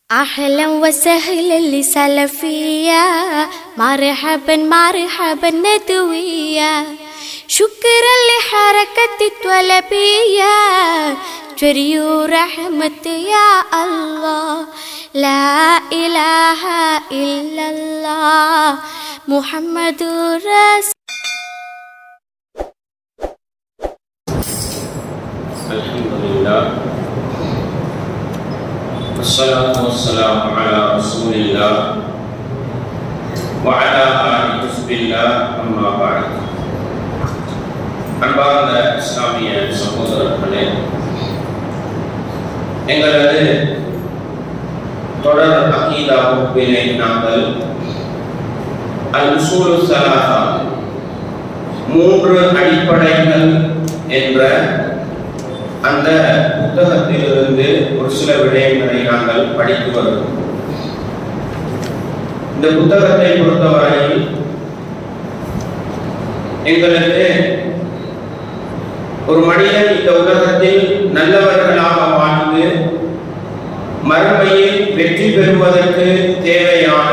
أهلا وسهلا لسلفية مرحبا مرحبا ندوية شكرا لحركة الطلبية جريو رحمة يا الله لا إله إلا الله محمد رسول الحمد لله والصلاة والسلام على رسول الله وعلى آل حزب الله أما بعد அன்பார்ந்த இஸ்லாமிய சகோதரர்களே எங்களது தொடர் அகீதா வகுப்பிலே நாங்கள் அல் உசூலு சலாஹா மூன்று அடிப்படைகள் என்ற அந்த புத்தகத்திலிருந்து ஒரு சில விடயங்களை நாங்கள் படித்து வருகிறோம் இந்த புத்தகத்தை பொறுத்தவரையில் எங்களுக்கு ஒரு மனிதன் இந்த உலகத்தில் நல்லவர்களாக வாழ்ந்து மறுமையில் வெற்றி பெறுவதற்கு தேவையான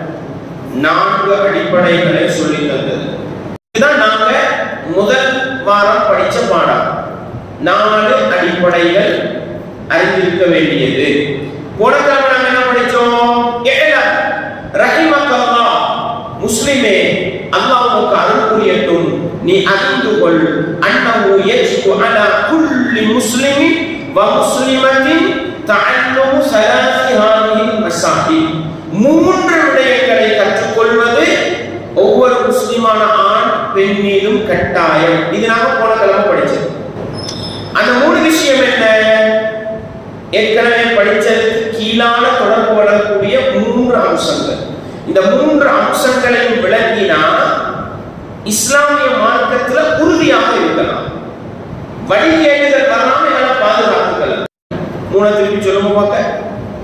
நான்கு அடிப்படைகளை சொல்லித் தந்தது இதுதான் நாங்க முதல் வாரம் படிச்ச பாடம் நாலு அடிப்படைகள் அறிந்திருக்க வேண்டியது போன கிழமை நாங்க என்ன படிச்சோம் இஹ்லாம், ரஹிமக்கல்லாஹ். முஸ்லிமே அல்லாஹ்வுக்கு அருள் புரியட்டும் நீ அறிந்து கொள் அன்னஹு யஜிபு அலா குல்லி முஸ்லிமின் வ முஸ்லிமத்தின் தஅல்லுமு ஸலாத்தி ஹாதிஹில் மஸாஹில் மூன்று விடயங்களை கற்றுக்கொள்வது ஒவ்வொரு முஸ்லிமான ஆண் பெண் மீதும் கட்டாயம் இது நாம போன கிழமை படிச்சது அந்த மூணு விஷயம் என்ன ஏற்கனவே படிச்சதுக்கு கீழான தொடர்பு கொள்ளக்கூடிய மூன்று அம்சங்கள் இந்த மூன்று அம்சங்களையும் விளங்கினா இஸ்லாமிய மார்க்கத்துல உறுதியாக இருக்கலாம் வழிகேடுகள் வராம எங்களை பாதுகாத்துக்கலாம் மூணு திருப்பி சொல்லுங்க பார்க்க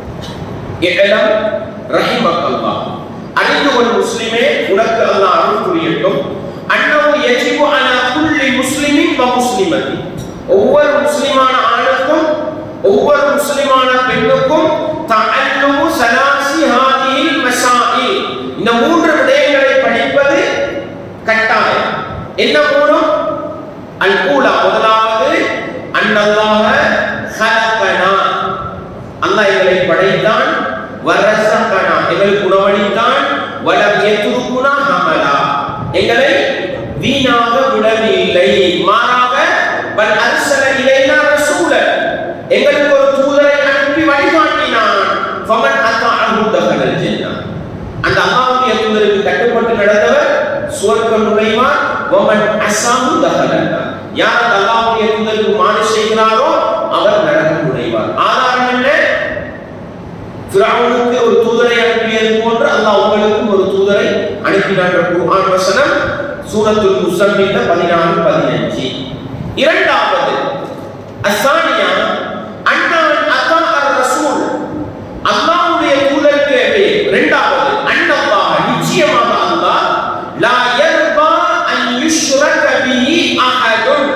இடம் ரஹிமக்கல்லா அறிந்து கொள் முஸ்லிமே உனக்கு அல்லாஹ் அருள் புரியட்டும் அன்னவு யஜிபு அலா குல்லி முஸ்லிமின் வ முஸ்லிமத்தி ஒவ்வொரு முஸ்லிமான ஆணுக்கும் ஒவ்வொரு முஸ்லிமான பெண்ணுக்கும் தஅல்லுமு சலாசி ஹாதிஹில் மசாயில் இந்த மூன்று விடயங்களை படிப்பது கட்டாயம் என்ன மூணு அல் ஊலா முதலாவது அன்னல்லாஹ ஹலகனா அல்லாஹ் எங்களை படைத்தான் வரசகனா எங்களுக்கு உணவளித்தான் வலம் எத்துருக்குனா ஹமலா எங்களை வீணாக விடவில்லை மாறாக பல் அர்சல இலைனா ரசூல எங்களுக்கு ஒரு தூதரை அனுப்பி வழிகாட்டினான் ஃபமன் அத்தாஅஹு தகலல் ஜன்னah அந்த அல்லாஹ்வுடைய தூதருக்கு கட்டுப்பட்டு நடந்தவர் சுவர்க்கம் நுழைவார் வமன் அஸாஹு தகலல் யார் அந்த அல்லாஹ்வுடைய தூதருக்கு மாறு செய்கிறாரோ அவர் நரகம் நுழைவார் ஆதாரம் என்ன ஃபிரௌனுக்கு ஒரு தூதரை அனுப்பியது போன்று அல்லாஹ் உங்களுக்கும் ஒரு தூதரை அனுப்பினார் என்ற குர்ஆன் வசனம் சூரத்துல் முஸம்மில 14 15 இரண்டாவது அஸ்ஸானியா அன்னவன் அத்தா அர் ரசூல் அல்லாஹ்வுடைய தூதருக்கு இரண்டாவது அன்னல்லாஹ் நிச்சயமாக அல்லாஹ் லா யர்பா அன் யுஷ்ரக பிஹி அஹதுன்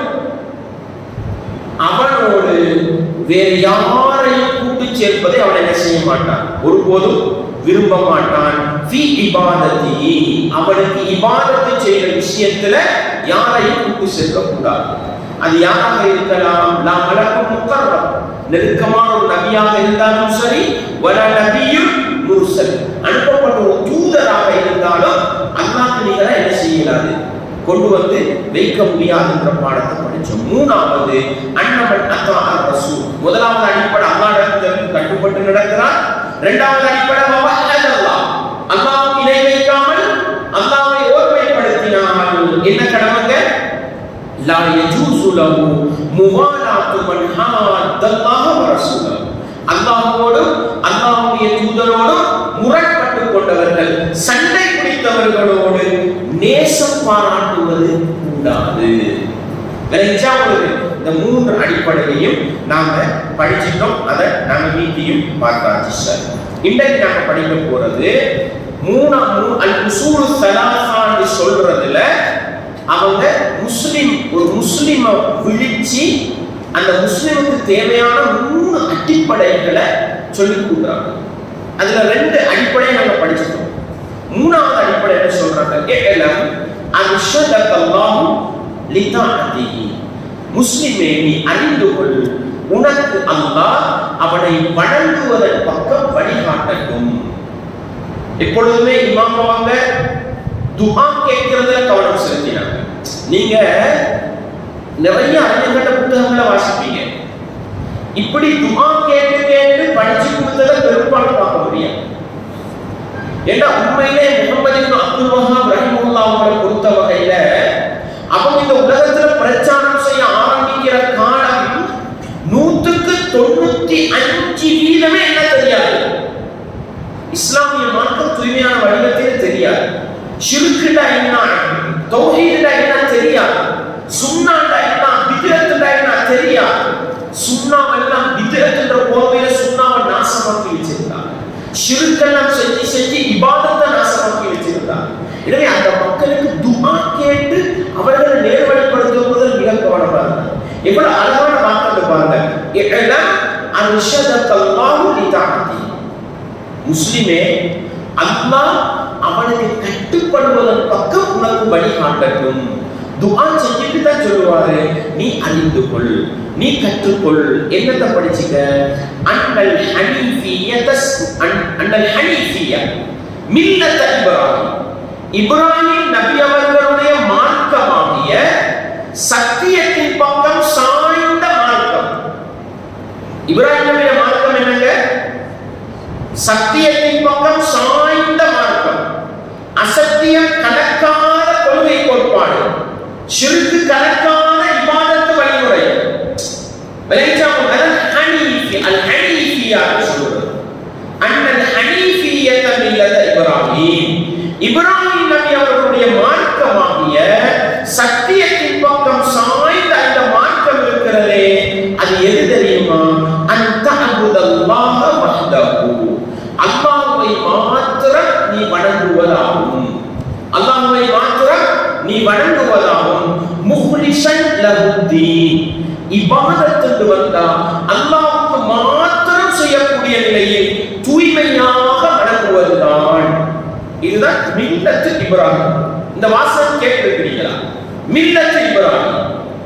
அவனோடு வேறு யாரையும் கூட்டு சேர்ப்பதை அவன் என்ன செய்ய மாட்டான் ஒருபோதும் விரும்ப மாட்டான் ஃபி இபாதத்தி அவனுக்கு இபாதத்தை செய்கிற விஷயத்துல யாரையும் கூட்டு சேர்க்க கூடாது அது யாராக இருக்கலாம் நாம் மலக்கும் முக்கர்ரம் நெருக்கமான ஒரு நபியாக இருந்தாலும் சரி வல நபியும் முர்சல் அனுப்பப்பட்ட ஒரு தூதராக இருந்தாலும் அல்லாஹ்க்கு நீங்க என்ன செய்யலாது கொண்டு வந்து வைக்க முடியாதுன்ற பாடத்தை படிச்சோம் மூணாவது அன்னவன் அத்தா அல் ரசூல் முதலாவது அடிப்படை அல்லாஹ்விடத்திற்கு கட்டுப்பட்டு நடக்கிறான் இரண்டாவது அடிப்படை வஹதல்லாஹ் அல்லாஹ்வுக்கு இணை வைக்காமல் அல்லாஹ்வை ஓர்மைப்படுத்தினால் என்ன கடமைங்க லா யஜூசு லஹு முவாலாத்து மன் ஹாத்தல்லாஹ வ ரசூலஹு அல்லாஹ்வோடும் அல்லாஹ்வுடைய தூதரோடும் முரண்பட்டு கொண்டவர்கள் சண்டை பிடித்தவர்களோடு நேசம் பாராட்டுவது கூடாது விளைஞ்சா உங்களுக்கு இந்த மூன்று அடிப்படையையும் நாம படிச்சிட்டோம் அதை நாம மீட்டியும் பார்த்தாச்சு சார் இன்றைக்கு நாம படிக்க போறது மூணாம் மூ- அல் உசூலு சலாசான்னு சொல்றதுல அவங்க முஸ்லிம் ஒரு முஸ்லிம விழிச்சு அந்த முஸ்லிமுக்கு தேவையான மூணு அடிப்படைகளை சொல்லி கொடுக்குறாங்க அதுல ரெண்டு அடிப்படையை நாங்க படிச்சிட்டோம் மூணாவது அடிப்படை என்ன சொல்றாங்க ஏலம் அன்ஷதக்கல்லாஹு லிதாஅதிஹி முஸ்லிமே நீ அறிந்து கொள் உனக்கு அல்லாஹ் அவனை வணங்குவதன் பக்கம் வழிகாட்டட்டும் எப்பொழுதுமே இமாம் அவங்க துஆ கேட்கறதுல கவனம் செலுத்தினாங்க நீங்க நிறைய அறிஞர்கள புத்தகங்களை வாசிப்பீங்க இப்படி துஆ கேட்டு கேட்டு படிச்சு கொடுத்ததை பெரும்பாலும் பார்க்க முடியாது ஏன்னா உண்மையிலே முகமது இப்னு அப்துல் வஹாப் ரஹிமஹுல்லாஹ் அவங்களை பொறுத்த வகையில அவங்க இந்த உலகத்துல பிரச்சாரம் செய்ய ஆரம்பிக்கிற காலம் நூற்றுக்கு தொண்ணூத்தி அஞ்சு வீதமே என்ன தெரியாது இஸ்லாமிய மார்க்கம் தூய்மையான வடிவத்தில் தெரியாது ஷிர்குடா என்ன தௌஹீதுடா என்ன தெரியாது சுன்னாடா என்ன பித்ரத்துடா என்ன தெரியாது சுன்னாவெல்லாம் பித்ரத்துன்ற போர்வையில சுன்னாவை நாசமாக்கி வச்சிருந்தாங்க ஷிருக்கெல்லாம் செஞ்சு செஞ்சு இபாதத்தை நாசமாக்கி வச்சிருந்தாங்க எனவே அந்த மக்களுக்கு துஆ கேட்டு அவர்களை நேர்வழிப்படுத்துவதில் மிக கவனமா இருந்தாங்க எவ்வளவு அழகான வார்த்தை பாருங்க எல்லாம் அன்ஷதக்கல்லாஹு லிதாஅதி முஸ்லிமே அல்லாஹ் அவனுக்கு கட்டுப்படுவதன் பக்கம் உனக்கு வழிகாட்டட்டும் துஆ செஞ்சுட்டு தான் சொல்லுவாரு நீ அறிந்து கொள் நீ கற்றுக்கொள் என்னத்தை படிச்சுக்க அன்னல் ஹனீஃபியதஸ் அன்னல் ஹனீஃபிய மில்லத இப்ராஹிம் இப்ராஹிம் நபி அவர்களுடைய மார்க்கமாகிய சத்தியத்தின் பக்கம் சாய்ந்த மார்க்கம் இப்ராஹிம் நபியுடைய மார்க்கம் என்னங்க சத்தியத்தின் பக்கம் சாய்ந்த மார்க்கம் அசத்தியம் கணக்காத கொள்கை கோட்பாடு ஷிருக்கு கணக்கான இபாதத்து வழிமுறை விளைச்சாமல் அல் ஹனீஃபி அல் ஹனீஃபியாக சொல்றது அண்ணன் ஹனீஃபியத மில்லத இப்ராஹிம் இப்ராஹிம் நபி அவர்களுடைய மார்க்கமாகிய சத்தியத்தின் பக்கம் சாய்ந்த அந்த மார்க்கம் இருக்கிறதே அது எது தெரியுமா அந்த அபுதல்லாஹ வஹ்தஹு அல்லாஹ்வை மாத்திரம் நீ வணங்குவதாகும் அல்லாஹ்வை மாத்திரம் நீ வணங்குவதாகும் முஹ்லிஷன் லஹுத்தீன் இபாதத்துக்கு வந்தா அல்லாஹ்வுக்கு மாத்திரம் செய்யக்கூடிய நிலையில் தூய்மையாக வணங்குவதுதான் இதுதான் மில்லத்து இப்ராஹிம் இந்த வாசகம் கேட்டிருக்கிறீங்களா மில்லத்து இப்ராஹிம்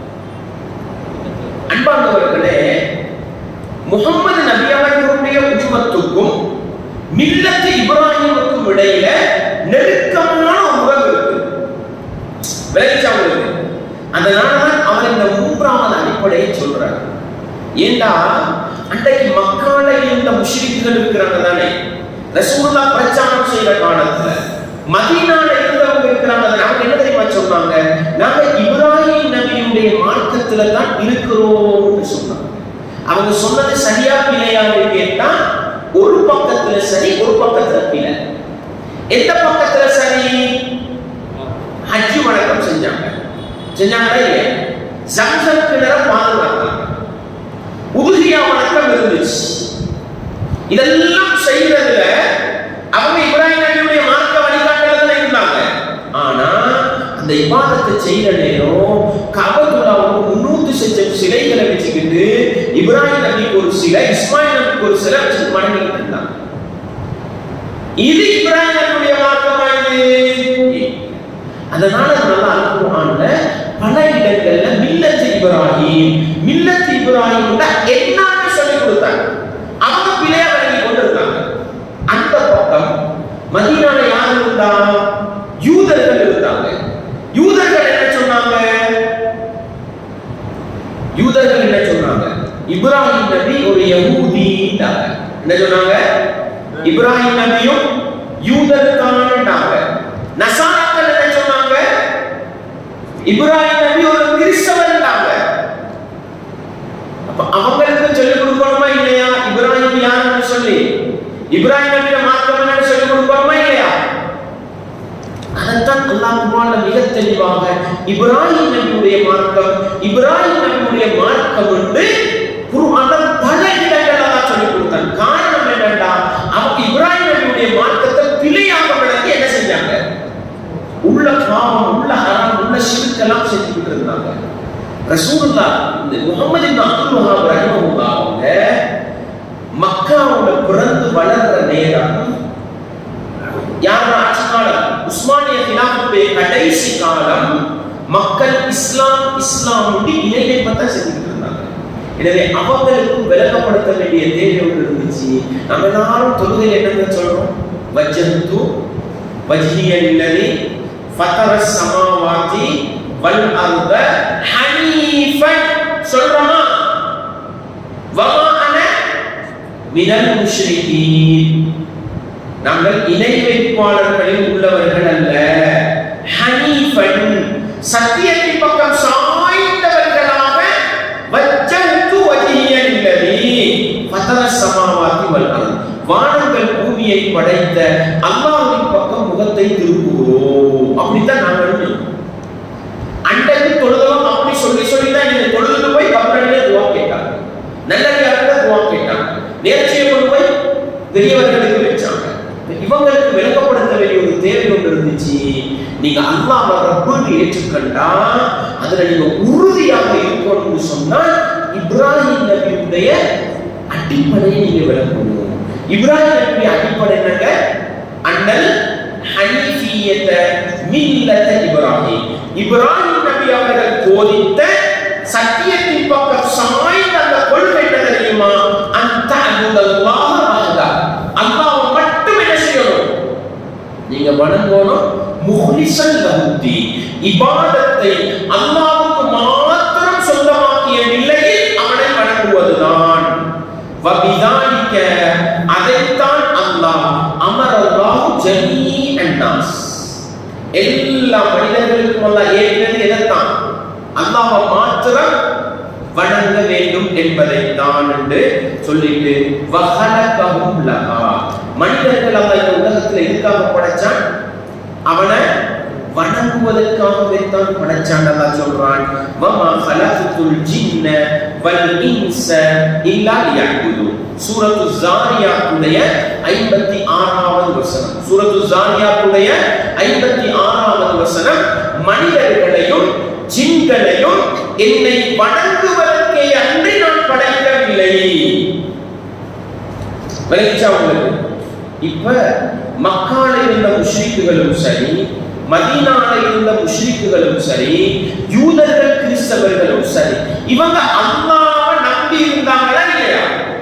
அன்பார்ந்தவர்களே முகமது நபி அவர்களுடைய உருவத்துக்கும் மில்லத்து இப்ராஹிமுக்கும் இடையில நெருக்கமான ஒரு உறவு இருக்கு விளைச்சா உங்களுக்கு அதனாலதான் அவர் இந்த மூன்றாவது அடிப்படையை சொல்றார் ஏண்டா அன்றைக்கு மக்கால இருந்த முஷ்ரிக்குகள் இருக்கிறாங்க தானே ரசூலுல்லா பிரச்சாரம் செய்யற காலத்துல மதீனால இருந்தவங்க இருக்கிறாங்க தானே அவங்க என்ன தெரியுமா சொன்னாங்க நாங்க இப்ராஹிம் நபியுடைய மார்க்கத்துல தான் இருக்கிறோம்னு சொன்னாங்க அவங்க சொன்னது சரியா பிழையான்னு கேட்டா ஒரு பக்கத்துல சரி ஒரு பக்கத்துல பிழை எந்த பக்கத்துல சரி ஹஜ்ஜி வணக்கம் செஞ்சாங்க செஞ்சாங்களா இல்லையா ஜம்சம் கிணற பாதுகாத்தாங்க உதுகியா வணக்கம் இருந்துச்சு இதெல்லாம் செய்யறதுல அவங்க இப்ராஹிம் நபியுடைய மார்க்க வழிகாட்டல இருந்தாங்க ஆனா அந்த இபாதத்தை செய்யற நேரம் கபதுல்லாவுக்கு முன்னூத்தி செஞ்ச சிலைகளை வச்சுக்கிட்டு இப்ராஹிம் நபிக்கு ஒரு சிலை இஸ்மாயில் நபிக்கு ஒரு சிலை வச்சுட்டு வணங்கிட்டு இருந்தாங்க இது இப்ராஹிம் நபியுடைய மார்க்கமா இது அதனால நல்லா அனுப்புவான்ல பல இடங்கள்ல மில்லத் இப்ராஹிம் மில்லத் இப்ராஹிம் என்னன்னு சொல்லி கொடுத்தாங்க அவங்க பிழையா வழங்கி கொண்டிருந்தாங்க அந்த பக்கம் மதீனால யார் இருந்தா யூதர்கள் இருந்தாங்க யூதர்கள் என்ன சொன்னாங்க யூதர்கள் என்ன சொன்னாங்க இப்ராஹிம் நபி ஒரு யஹூதிட்டாங்க என்ன சொன்னாங்க இப்ராஹிம் நபியும் யூதர்தான்ட்டாங்க நசாராக்கள் என்ன சொன்னாங்க இப்ராஹிம் நபி ஒரு கிறிஸ்தவன்ட்டாங்க அப்ப அவங்களுக்கு சொல்லிக் கொடுக்கணுமா இல்லையா இப்ராஹிம் யாருன்னு சொல்லி இப்ராஹிம் நபியோட மார்க்கம் என்னன்னு சொல்லிக் கொடுக்கணுமா இல்லையா அதைத்தான் அல்லாஹ் குர்ஆன்ல மிக தெளிவாக இப்ராஹிம் நபியுடைய மார்க்கம் இப்ராஹிம் நபியுடைய மார்க்கம் வந்து குர்ஆன்ல பல இடங்கள்ல அல்லாஹ் சொல்லிக் கொடுத்தான் காரணம் என்னடா அவங்க இப்ராஹிம் நபியுடைய மார்க்கத்தை பிழையாக விளக்கி என்ன செஞ்சாங்க உள்ள பாவம் உள்ள ஹராம் உள்ள ஷிர்கெல்லாம் செஞ்சுக்கிட்டு இருந்தாங்க ரசூலுல்லாஹ் இந்த முகமது இப்னு அப்துல் வஹாப் ரஹிமஹுல்லாஹ் அவங்க மக்காவுல பிறந்து வளர்ற நேரம் உஸ்மானிய கிலாபத்துடைய கடைசி காலம் மக்கள் இஸ்லாம் இஸ்லாம் ஒட்டி இணை வைப்பத்தான் செஞ்சுட்டு இருந்தாங்க எனவே அவங்களுக்கும் விளக்கப்படுத்த வேண்டிய தேவை ஒன்று இருந்துச்சு நம்ம எல்லாரும் தொழுகை என்னன்னு சொல்றோம் வஜ்ஜந்து வஜ்ஹிய இல்லதி ஃபதர சமாவாதி வல் அர்த ஹனீஃபன் சொல்றோமா வமா அன மினல் முஷ்ரிகீன் நாங்கள் இணை வைப்பாளர்களில் உள்ளவர்கள் அல்ல ஹனீஃபன் சத்தியத்தின் பக்கம் சாய்ந்தவர்களாக வஜ்ஜந்து வஜ்ஹிய இல்லதி ஃபதர சமாவாதி வல் அர்த வானங்கள் பூமியை படைத்த அல்லாஹ்வின் பக்கம் முகத்தை திருப்புகிறோம் அப்படித்தான் நாங்கள் அன்றைக்கு தொழுதலும் அப்படி சொல்லி சொல்லி தான் நீங்க தொழுதுட்டு போய் கப்பலிலே துவா கேட்டாங்க நல்லடியாக துவா கேட்டாங்க நேர்ச்சியை கொண்டு போய் பெரியவர்களுக்கு வச்சாங்க இவங்களுக்கு விளக்கப்படுத்த வேண்டிய ஒரு தேவை ஒன்று இருந்துச்சு நீங்க அல்லாஹ் ரப்புன்னு ஏற்றுக்கண்டா அதுல நீங்க உறுதியாக இருக்கணும்னு சொன்னா இப்ராஹிம் நபியுடைய அடிப்படையை நீங்க விளக்கணும் இப்ராஹிம் நபி அடிப்படை என்னங்க அண்ணல் ஹனீஃபியத மில்லத இப்ராஹிம் இப்ராஹிம் நபி அவர்கள் போதித்த சத்தியத்தின் பக்கம் சாய்ந்த அந்த கொள்கை என்ன தெரியுமா அந்த அல்லாஹ் வஹதா அல்லாஹ் மட்டும் என்ன செய்யணும் நீங்க வணங்கணும் முஹ்லிசன் லஹுத்தி இபாதத்தை அல்லாஹ்வுக்கு மாத்திரம் சொந்தமாக்கிய நிலையில் அவனை வணங்குவதுதான் வபிதானிக்க அதைத்தான் அல்லாஹ் அமரல்லாஹு ஜமீஅன் நாஸ் எல்லா மனிதர்களுக்கும் அல்லாஹ் ஏற்கனவே எதைத்தான் அல்லாஹ்வை மாத்திரம் வணங்க வேண்டும் என்பதை தான் என்று சொல்லிட்டு வஹலகஹும் லஹா மனிதர்கள் அல்லாஹ் இந்த உலகத்துல எதுக்காக படைச்சான் அவனை வணங்குவதற்காகவே தான் படைச்சான் அல்லாஹ் சொல்றான் வமா ஹலகுல் ஜின்ன வல் இன்ஸ இல்லா லியஅபுது சூரத்து ஜாரியாத்துடைய 56வது வசனம் சூரத்து ஜாரியாத்துடைய 56வது வசனம் மனிதர்களையும் ஜின்களையும் என்னை வணங்குவதற்கே அன்றி நான் படைக்கவில்லை விளங்கிச்சா உங்களுக்கு இப்ப மக்கால இருந்த முஷ்ரிக்குகளும் சரி மதீனால இருந்த முஷ்ரிக்குகளும் சரி யூதர்கள் கிறிஸ்தவர்களும் சரி இவங்க அல்லாஹ்வை நம்பி இருந்தாங்களா இல்லையா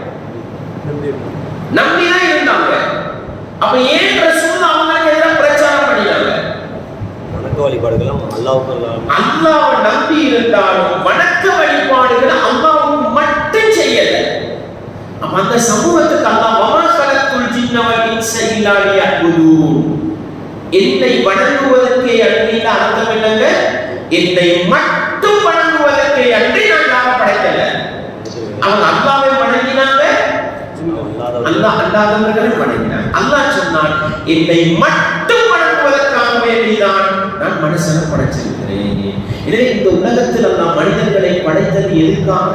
நம்பிதான் இருந்தாங்க அப்ப ஏன் ரசூல் அவங்களுக்கு எதிராக பிரச்சாரம் பண்ணினாங்க வணக்க வழிபாடுகளும் அல்லாவுக்கு அல்லாஹ் அல்லாஹ்வை நம்பி இருந்தாலும் வணக்க வழிபாடுகளை அல்லாஹ்வுக்கு மட்டும் செய்யல அப்ப அந்த சமூகத்துக்கு அல்லாஹ் வமா கலத்துல் ஜின்ன வல் இன்ஸ இல்லா லியஅபுதூன் என்னை வணங்குவதற்கே அன்றி அர்த்தம் என்னங்க என்னை மட்டும் வணங்குவதற்கே அன்றி நான் யாரும் படைக்கல அவங்க அல்லாவை வணங்கினாங்க அல்லாஹ் அல்லாதவர்களை வணங்கினான் அல்லாஹ் சொன்னான் என்னை மட்டும் வணங்குவதற்காக வேண்டிதான் நான் மனுஷனை படைச்சிருக்கிறேன் எனவே இந்த உலகத்தில் அல்லாஹ் மனிதர்களை படைத்தது எதுக்காக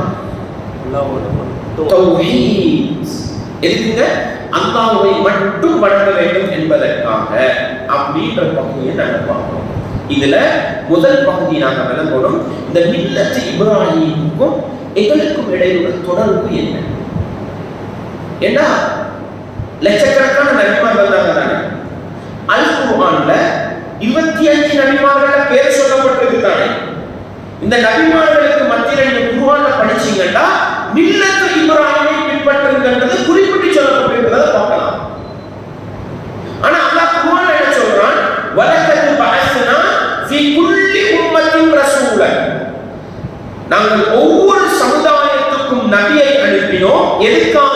தௌஹீத் எதுக்குங்க அல்லாஹ்வை மட்டும் வணங்க வேண்டும் என்பதற்காக அப்படின்ற பகுதியை நாங்க பார்க்கிறோம் இதுல முதல் பகுதி நாங்க விளங்கணும் இந்த மில்லத்து இப்ராஹிமுக்கும் எங்களுக்கும் இடையிலுள்ள தொடர்பு என்ன ஏன்னா லட்சக்கணக்கான நபிமார்கள் வந்தாங்க தானே அல் குர்ஆன்ல இருபத்தி அஞ்சு நபிமார்கள பேர் சொல்லப்பட்டிருக்கு தானே இந்த நபிமார்களுக்கு மத்தியில நீங்க குர்ஆன்ல படிச்சீங்கன்னா மில்லத்து இப்ராஹிமை பின்பற்றுங்கன்றது குறிப்பிட்டு சொல்லப்பட்டிருக்கிறத பார்க்கலாம் ஆனா அல்லாஹ் குர்ஆன்ல என்ன சொல்றான் வலக்கது பஅஸ்னா ஃபீ குல்லி உம்மத்தின் ரசூலன் நாங்கள் ஒவ்வொரு சமுதாயத்துக்கும் நபியை அனுப்பினோம் எதுக்காக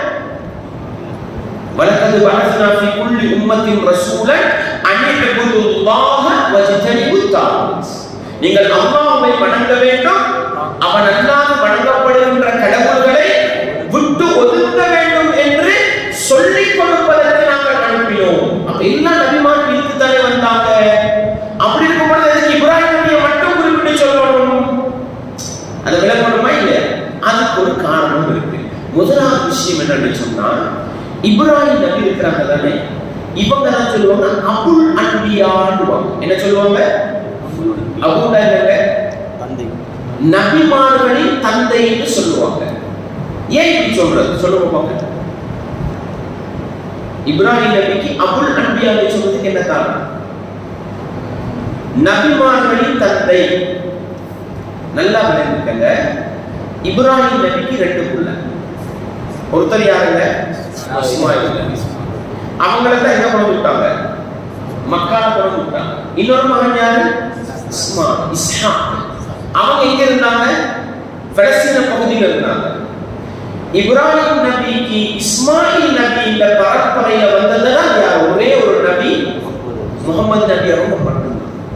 வலக்கது பஅஸ்னா ஃபீ குல்லி உம்மத்தின் ரசூலன் அன்இபுதுல்லாஹ வஜ்தனிபு தாகுத் நீங்கள் அல்லாஹ்வை வணங்க வேண்டும் அவன் அல்லாது வணங்கப்படுகின்ற கடவுள்களை விட்டு ஒதுக்க வேண்டும் என்று சொல்லிக் கொடுப்பதற்கு நாங்கள் அனுப்பினோம் அப்ப எல்லா நபிமார் தானே வந்தாங்க அப்படி இருக்கும் பொழுது எதுக்கு இப்ராஹிம் நபியை மட்டும் குறிப்பிட்டு சொல்லணும் அதை விளக்கணுமா இல்லையா அதுக்கு ஒரு காரணம் இருக்கு முதலாவது விஷயம் என்னன்னு சொன்னா இப்ராஹிம் நபி இருக்கிறாங்க தானே இவங்க தான் சொல்லுவாங்க அபுல் அன்பியாடுவாங்க என்ன சொல்லுவாங்க அபுல் என்னங்க தந்தை நபிமார்களின் தந்தைன்னு சொல்லுவாங்க ஏன் இப்படி சொல்றது சொல்லுங்க பார்க்க இப்ராஹிம் நபிக்கு அபுல் அன்பியான்னு சொல்றதுக்கு என்ன காரணம் நபிமார்களின் தந்தை நல்லா விளங்கிக்கங்க இப்ராஹிம் நபிக்கு ரெண்டு புள்ள ஒருத்தர் யாருங்க இஸ்மாயில் நபி அவங்கள தான் எங்க கொண்டு விட்டாங்க மக்கால கொண்டு விட்டாங்க இன்னொரு மகன் யாரு இஸ்மா இஸ்ஹாக் அவங்க எங்க இருந்தாங்க பலஸ்தீன பகுதியில் இருந்தாங்க இப்ராஹிம் நபிக்கு இஸ்மாயில் நபி இந்த பரம்பரையில வந்ததுதான் யார் ஒரே ஒரு நபி முகமது நபி அவங்க மட்டும்தான்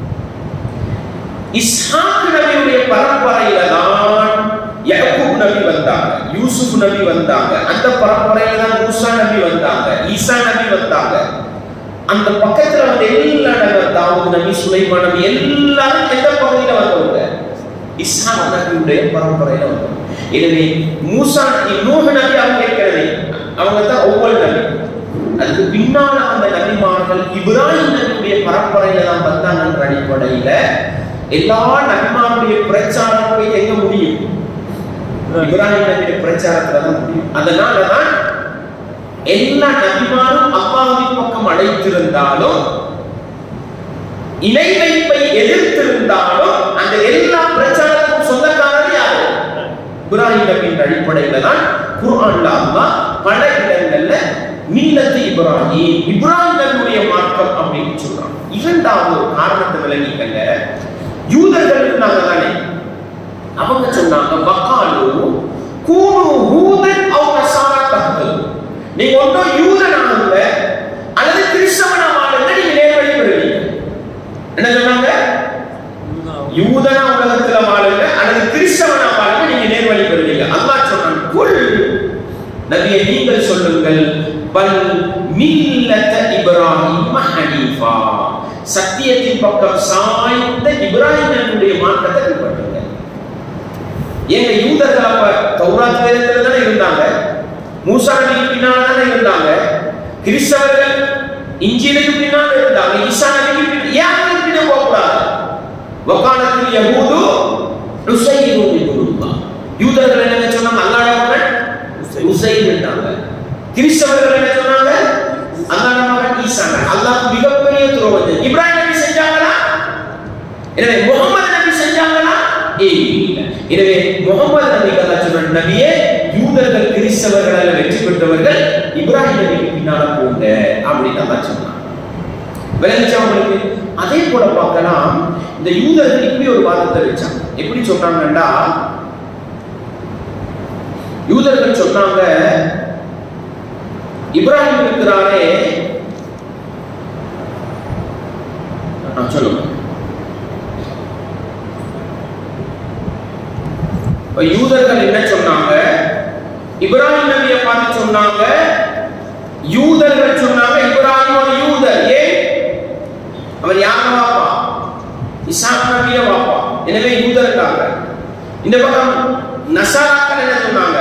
இஸ்ஹாக் நபியுடைய பரம்பரையில தான் யாக்கூப் நபி வந்தாங்க யூசுப் நபி வந்தாங்க அந்த பரம்பரையில தான் மூசா நபி வந்தாங்க ஈசா நபி வந்தாங்க அந்த பக்கத்துல வந்து எல்லா நபர் தாவூத் நபி சுலைமான் நபி எல்லாரும் எந்த பகுதியில வந்தவங்க இஸ்ஹாக் நபியுடைய பரம்பரையில வந்தவங்க எனவே மூசா நூஹ் நபி அவங்க இருக்கிறது அவங்க தான் ஒவ்வொரு நபி அதுக்கு பின்னால அந்த நபிமார்கள் இப்ராஹிம் நபியுடைய பரம்பரையில தான் வந்தாங்கன்ற அடிப்படையில எல்லா நபிமாருடைய பிரச்சாரம் போய் எங்க முடியும் இப்ராஹிம் நபியுடைய பிரச்சாரத்துல தான் முடியும் அதனாலதான் எல்லா நபிமாரும் அல்லாஹ்வின் பக்கம் அழைத்திருந்தாலும் இணை வைப்பை எதிர்த்திருந்தாலும் அந்த எல்லா பிரச்சாரத்துக்கும் சொந்தக்காரர் யாரு இப்ராஹிம் நபியின் அடிப்படையில தான் குர்ஆன்ல அல்லாஹ் பல இடங்கள்ல மில்லத்து இப்ராஹிம் இப்ராஹிம் நபியுடைய மார்க்கம் அப்படின்னு சொல்றான் இரண்டாவது ஒரு காரணத்தை விளங்கிக்கங்க யூதர்கள் இருந்தாங்க தானே அவங்க சொன்னாங்க வக்காலு கூனு ஹூதன் அவ் நசாரா தஹ்தல் நீங்க ஒன்றும் யூதனாகுங்க அல்லது கிறிஸ்தவனா வாழுங்க நீங்க நேர்வழி பெறுவீங்க என்ன சொன்னாங்க யூதனா உலகத்துல வாழுங்க அல்லது கிறிஸ்தவனா வாழுங்க நீங்க நேர்வழி பெறுவீங்க அல்லாஹ் சொன்னான் குல் நபியை நீங்கள் சொல்லுங்கள் பல் மில்லத இப்ராஹிம் ஹனீஃபா சத்தியத்தின் பக்கம் சாய்ந்த இப்ராஹிம் நபியுடைய மார்க்கத்தை பின்பற்றுங்க ஏங்க யூதர்கள் அப்ப தௌராத் வேதத்துல தானே இருந்தாங்க மூசா நபிக்கு பின்னால தானே இருந்தாங்க கிறிஸ்தவர்கள் இஞ்சிலுக்கு பின்னால இருந்தாங்க ஈசா நபிக்கு பின்னால ஏன் அவங்களுக்கு பின்ன போகக்கூடாது வக்காலத்தில் யஹூது ருசைரு இப்னுல்லாஹ் யூதர்கள் என்ன சொன்னாங்க அல்லாஹ் மகன் உசைர் என்றாங்க கிறிஸ்தவர்கள் என்ன சொன்னாங்க அல்லாஹ் மகன் ஈசா அல்லாஹ் மிகப்பெரிய துரோகம் இப்ராஹிம் நபி செஞ்சாங்களா எனவே முகமது நபி செஞ்சாங்களா இல்லை எனவே முகமது நபி அல்லாஹ் சொன்ன நபியே யூதர்கள் கிறிஸ்தவர்கள் வெற்றி பெற்றவர்கள் இப்ராஹிம் நபிக்கு பின்னால போங்க அப்படின்னு அல்லாஹ் சொன்னான் விளங்கிச்சா உங்களுக்கு அதே போல பார்க்கலாம் இந்த யூதர்கள் இப்படி ஒரு வாதத்தை வச்சாங்க எப்படி சொன்னாங்கன்னா யூதர்கள் சொன்னாங்க இப்ராஹிம் இருக்கிறாரே ஆ, சொல்லுங்க இப்ப யூதர்கள் என்ன சொன்னாங்க இப்ராஹிம் நபியை பார்த்து சொன்னாங்க யூதர்கள் சொன்னாங்க இப்ராஹிம் ஒரு யூதர் ஏன் அவர் யார வாப்பா இசாக் நபிய வாப்பா எனவே யூதருக்காங்க இந்த பக்கம் நசாராக்கள் என்ன சொன்னாங்க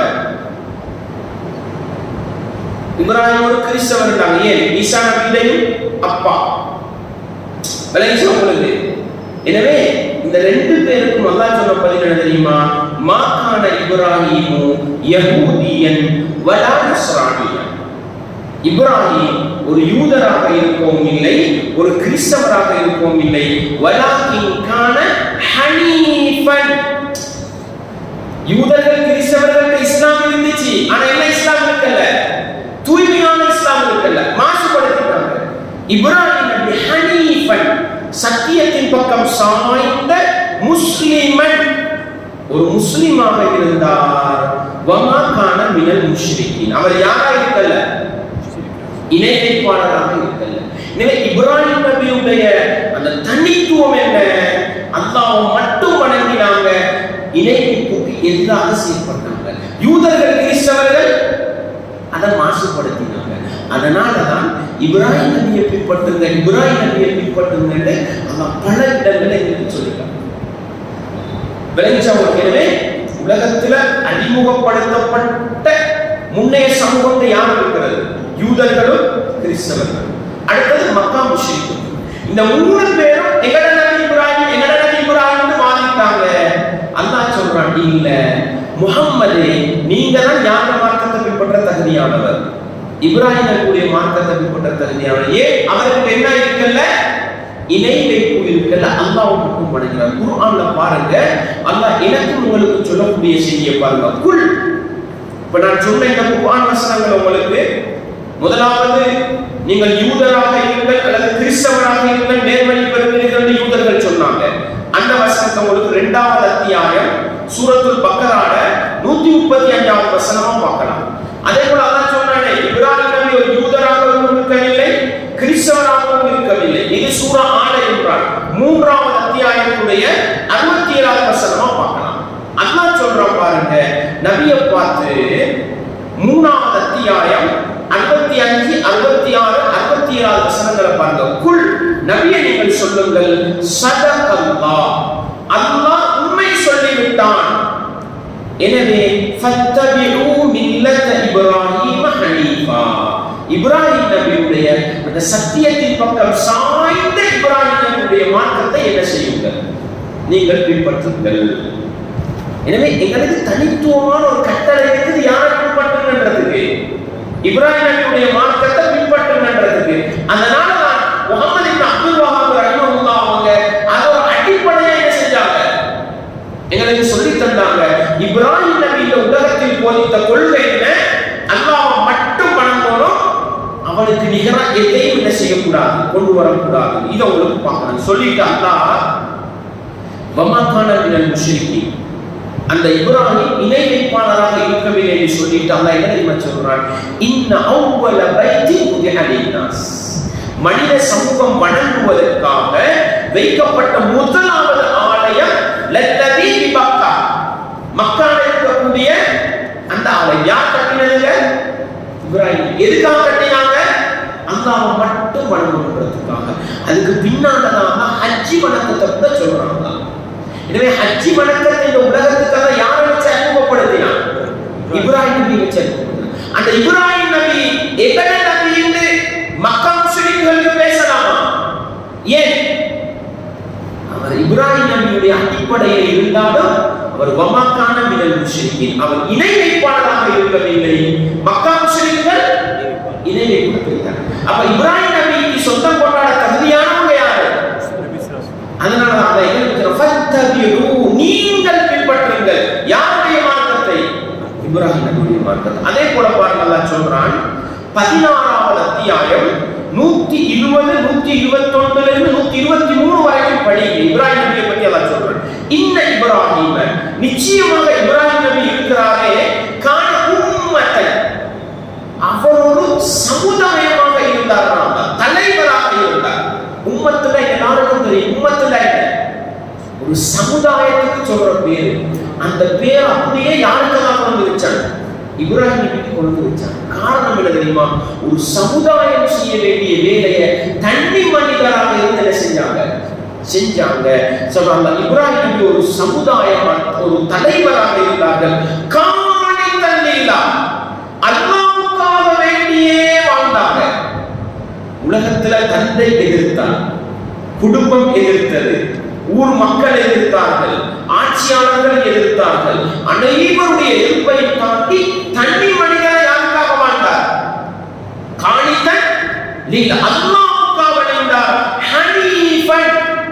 இப்ராஹிம் ஒரு கிறிஸ்தவர் ஏன் ஈசா நபியுடையும் அப்பா விளங்கி உங்களுக்கு எனவே இந்த ரெண்டு பேருக்கும் அல்லாஹ் சொன்ன பதில் என்ன தெரியுமா மாகாண இப்ராஹிமு யஹூதியன் வலா நஸ்ரானியன் இப்ராஹிம் ஒரு யூதராக இருக்கவும் இல்லை ஒரு கிறிஸ்தவராக இருக்கவும் இல்லை வலாக்கின் கான ஹனீஃபன் யூதர்கள் கிறிஸ்தவர்கள் இஸ்லாம் இருந்துச்சு ஆனா என்ன இஸ்லாம் இருக்கல்ல தூய்மையான இஸ்லாம் இருக்கல்ல மாசுபடுத்திட்டாங்க இப்ராஹிம் நபி ஹனீஃபன் சத்தியத்தின் பக்கம் சாய்ந்த முஸ்லிமன் ஒரு முஸ்லிமாக இருந்தார் வமா கான மினல் முஷ்ரிகின் அவர் யாரா இருக்கல்ல இணை வைப்பாளராக இருக்கல்ல எனவே இப்ராஹிம் நபியுடைய அந்த தனித்துவம் என்ன அல்லாஹ் மட்டும் வணங்கினாங்க இணை வைப்புக்கு எதிராக செயல்பட்டாங்க யூதர்கள் கிறிஸ்தவர்கள் அதை மாசுபடுத்தினாங்க அதனால தான் இப்ராஹிம் நபியை பின்பற்றுங்க இப்ராஹிம் நபியை பின்பற்றுங்கன்னு அல்லாஹ் பல இடங்களை எங்களுக்கு சொல்லிட்டாங்க விளைச்சவங்க எனவே உலகத்துல அறிமுகப்படுத்தப்பட்ட முன்னைய சமூகத்தை யார் இருக்கிறது யூதர்களும் கிறிஸ்தவர்களும் அடுத்தது மக்கா முஸ்லிம்கள் இந்த மூணு பேரும் எங்கட நபி இப்ராஹிம் எங்கட நபி இப்ராஹிம்னு வாங்கிட்டாங்க அல்லாஹ் சொல்றான் இல்ல முகம்மது நீங்க தான் ஞான மார்க்கத்தை பின்பற்ற தகுதியானவர் இப்ராஹிம் நபியுடைய மார்க்கத்தை பின்பற்ற தகுதியானவர் ஏன் அவருக்கு என்ன இருக்குல்ல இணை வைப்பு இருக்கல அல்லாஹ் மட்டும் வணங்குறார் குர்ஆன்ல பாருங்க அல்லாஹ் எனக்கும் உங்களுக்கு சொல்லக்கூடிய செய்தியை பாருங்க குல் இப்ப நான் சொன்ன இந்த குர்ஆன் வசனங்கள் உங்களுக்கு முதலாவது நீங்கள் யூதராக இருங்கள் அல்லது கிறிஸ்தவராக இருங்கள் நேர்வழி பெறுவீர்கள் என்று யூதர்கள் சொன்னாங்க அந்த வசனத்தை உங்களுக்கு இரண்டாவது அத்தியாயம் சூரத்துல் பக்கரால நூத்தி முப்பத்தி அஞ்சாவது வசனமா பார்க்கலாம் அதே போல அதான் சொன்னானே இப்ராஹிம் நபி ஒரு யூதராகவும் இருக்கவில்லை கிறிஸ்தவராகவும் இருக்கவில்லை இது சூரா ஆலை என்றால் மூன்றாவது அத்தியாயத்துடைய அறுபத்தி ஏழாவது வசனமா பார்க்கலாம் அல்லாஹ் சொல்றான் பாருங்க நபியை பார்த்து மூணாவது அத்தியாயம் அறுபத்தி அஞ்சு அறுபத்தி ஆறு அறுபத்தி ஏழாவது வசனங்களை பாருங்க குல் நபியை நீங்கள் சொல்லுங்கள் சதகல்லா அல்லாஹ் உண்மை சொல்லிவிட்டான் எனவே ஃபத்தபிஉ மில்லத இப்ராஹீம ஹனீஃபா இப்ராஹிம் நபியுடைய அந்த சத்தியத்தின் பக்கம் சாய்ந்த இப்ராஹிம் நபியுடைய மார்க்கத்தை என்ன செய்யுங்கள் நீங்கள் பின்பற்றுங்கள் எனவே எங்களுக்கு தனித்துவமான ஒரு கட்டளை இருக்குது யாரை பின்பற்றுங்கன்றதுக்கு இப்ராஹிம் நபியுடைய மார்க்கத்தை பின்பற்றுங்கன்றதுக்கு அதனால தான் முகமது இப்னு அப்துல் வஹாப் ரஹ்மத்துல்லாஹ் அவங்க அதை ஒரு அடிப்படையா என்ன செஞ்சாங்க எங்களுக்கு சொல்லி தந்தாங்க இப்ராஹிம் நபி இந்த உலகத்தில் போதித்த கொள்கை என்ன அல்லாஹ் மட்டும் வணங்கணும் அவனுக்கு நிகரா எதையும் என்ன செய்யக்கூடாது கொண்டு வரக்கூடாது இதை உங்களுக்கு பார்க்கணும் சொல்லிட்டு அல்லாஹ் வமாக்கான மினல் முஷ்ரிக்கீன் அந்த இப்ராஹிம் இணை வைப்பாளராக இருக்கவில்லை என்று சொல்லிட்டு அல்லாஹ் என்ன தெரியுமா சொல்றான் இன்ன அவ்வள பைத்தி உதிஹலின்னாஸ் மனித சமூகம் வணங்குவதற்காக வைக்கப்பட்ட முதலாவது ஆலயம் லல்லதி மக்கா மக்கால இருக்கக்கூடிய அந்த ஆலயம் யார் கட்டினதுங்க இப்ராஹிம் எதுக்காக கட்டினாங்க அல்லாஹ் மட்டும் வணங்கணுன்றதுக்காக அதுக்கு பின்னாலதான் ஹஜ்ஜி வணக்கத்தை கூட சொல்றாங்க எனவே ஹஜ்ஜி வணக்கத்தை இந்த உலகத்துக்காக யாரை வச்சு அறிமுகப்படுத்தினான் இப்ராஹிம் நபி வச்சு அறிமுகப்படுத்தினான். அந்த இப்ராஹிம் நபி எகன நபி என்று மக்கா முஸ்லிம்களுக்கு பேசலாமா ஏன் அவர் இப்ராஹிம் நபியுடைய அடிப்படையில் இருந்தாலும் அவர் வமாக்கான மினல் முஷ்ரிக்கின் அவர் இணை வைப்பாளராக இருக்கவில்லை மக்கா முஸ்லிம்கள் இணை வைப்பு பிரித்தார் அப்ப இப்ராஹிம் நபிக்கு சொந்தம் கொண்டாட தகுதியானவங்க யாரு அதனால அந்த எங்களுக்கு ஃபத்தபிரு நீங்கள் பின்பற்றுங்கள் யாருடைய மார்க்கத்தை இப்ராஹிம் நபியுடைய மார்க்கத்தை அதே போல பாருங்க அல்லாஹ் சொல்றான் பதினாறாவது அத்தியாயம் நூத்தி இருபது நூத்தி இருபத்தி ஒன்பதுல இருந்து நூத்தி இருபத்தி மூணு வரைக்கும் படி இப்ராஹிம் நபியை பத்தி அல்லாஹ் சொல்றான் இன்ன இப்ராஹிம நிச்சயமாக இப்ராஹிம் நபி இருக்கிறாரே காண உம்மத்தை அவர் ஒரு சமுதாயமாக இருந்தார் தலைவராக இருந்தார் உம்மத்துல எல்லாருக்கும் தெரியும் உம்மத்துல என்ன ஒரு சமுதாயத்துக்கு சொல்ற பேரு அந்த பேர் அப்படியே யாருக்கெல்லாம் கொண்டு வச்சாங்க இப்ராஹிம் நபிக்கு கொண்டு வச்சாங்க காரணம் என்ன தெரியுமா ஒரு சமுதாயம் செய்ய வேண்டிய வேலையை தனி மனிதராக இருந்து என்ன செஞ்சாங்க செஞ்சாங்க சொல்றாங்க இப்ராஹிம் நபி ஒரு சமுதாயம் ஒரு தலைவராக இருந்தார்கள் காணி தண்ணீலா அல்லாவுக்காக வேண்டியே வாழ்ந்தாங்க உலகத்துல தந்தை எதிர்த்தார் குடும்பம் எதிர்த்தது ஊர் மக்கள் எதிர்த்தார்கள் ஆட்சியாளர்கள் எதிர்த்தார்கள் அனைவருடைய எதிர்ப்பை தாண்டி தண்ணி மனிதரை யாருக்காக வாழ்ந்தார் காணித்தன் நீங்க அல்லாவுக்காக நின்றார் ஹனீஃபன்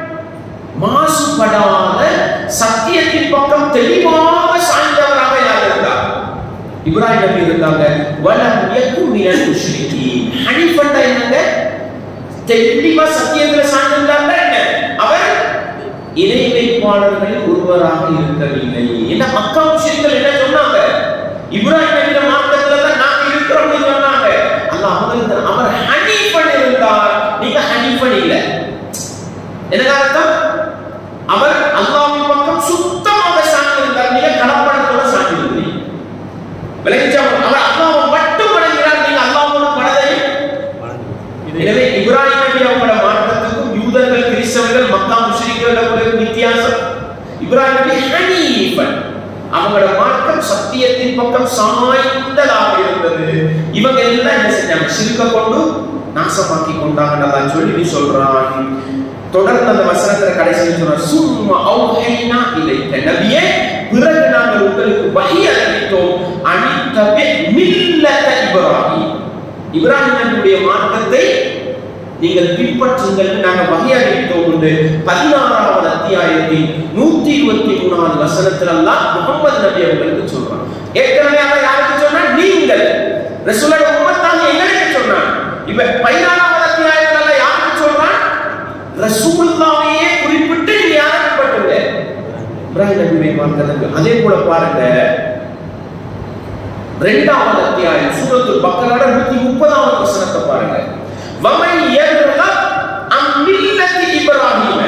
மாசுபடாத சத்தியத்தின் பக்கம் தெளிவாக சாய்ந்தவராக யார் இருந்தார் இப்ராஹிம் நபி இருந்தாங்க வலம் யக்கும் மினல் முஷ்ரிகீன் ஹனீஃபன்டா என்னங்க தெளிவா சத்தியத்துல சார்ந்திருந்தாங்க என்ன அவர் இணை வைப்பாளர்களில் ஒருவராக இருக்கவில்லை என்ன மக்கா முஷ்ரிக்கள் என்ன சொன்னாங்க இப்ராஹிம் நபியோட மார்க்கத்துல தான் நாங்க இருக்கிறோம்னு சொன்னாங்க அல்லாஹ் அவங்க அவர் ஹனீஃபன் இருந்தார் நீங்க ஹனீஃபன் இல்ல என்ன அர்த்தம் அவர் அல்லாஹ்வின் பக்கம் சுத்தமாக சார்ந்திருந்தார் நீங்க கடப்படத்தோட சார்ந்திருந்தீங்க விளங்கிச்சா அவர் அல்லாஹ்வை மட்டும் வணங்குகிறார் நீங்க அல்லாஹ்வோட மனதையும் எனவே இப்ராஹிம் நபி அவங்களோட மார்க்கத்துக்கும் யூதர்கள் கிறிஸ்தவர்கள் மக்கா முஸ்லிம்களோட வித்தியாசம் இப்ராஹிம் நபி ஹனீஃபன் அவங்களோட மார்க்கம் சத்தியத்தின் பக்கம் சாய்ந்ததாக இருந்தது இவங்க எல்லாம் என்ன செஞ்சாங்க சிறுக்க கொண்டு நாசமாக்கி கொண்டாங்க நல்லா சொல்லி சொல்றான் தொடர்ந்து அந்த வசனத்துல கடைசியில் சொல்றான் சும்மா அவுஹைனா இலைக்க நபியே பிறகு நாங்கள் உங்களுக்கு வகி அறிவித்தோம் அனித்தபி மில்லத இப்ராஹிம் இப்ராஹிம் நபியுடைய மார்க்கத்தை நீங்கள் பின்பற்றுங்கள் நாங்க வகையளித்தோம் உண்டு பதினாறாவது அத்தியாயத்தின் நூத்தி இருபத்தி மூணாவது வசனத்துல எல்லாம் முகமது நபி அவர்களுக்கு சொல்றான் ஏற்கனவே அவன் யாருக்கு சொன்னா நீங்கள் ரசூலோட உம்மத்தாக எங்களுக்கு சொன்னான் இப்ப பதினாறாவது அத்தியாயத்துல எல்லாம் யாருக்கு சொல்றான் ரசூலுல்லாவையே குறிப்பிட்டு நீங்க யாரை பின்பற்றுங்க இப்ராஹிம் நபியுடைய மார்க்கத்துக்கு அதே போல பாருங்க இரண்டாவது அத்தியாயம் சூரத்துல் பக்கரோட நூத்தி முப்பதாவது வசனத்தை பாருங்க வமை யர்கப் அம் மில்லத்தி இப்ராஹிம